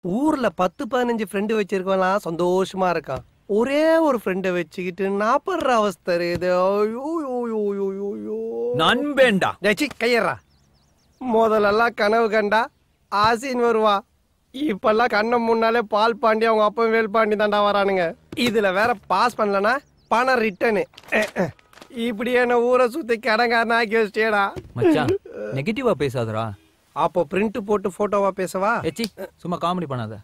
ஊர்ல பத்து பதினஞ்சு ஃப்ரெண்டு வச்சிருக்கலாம் சந்தோஷமா இருக்கான் ஒரே ஒரு ஃப்ரெண்டை வச்சுக்கிட்டு நான் படுற அவஸ்தை இது ஐயோ, ஐயோ, ஐயோ, ஐயோ, ஐயோ, ஐயோ. நண்பேண்டா டேய், சீ, கையறா முதல்லலாம் கனவு கண்டா ஆசின் வருவா இப்பெல்லாம் கண்ணை முன்னாலே பால் பாண்டி அவங்க அப்பன் வேல் பாண்டி தாண்டா வரானுங்க இதுல வேற பாஸ் பண்ணலனா பணம் ரிட்டனு இப்படி என்ன ஊரை சுத்தி கடங்காரன் ஆக்கி வச்சிட்டேடா மச்சான் நெகட்டிவா பேசாதடா அப்போ பிரிண்ட் போட்டு போட்டோவா பேசவா ஏச்சி சும்மா காமெடி பண்ணாத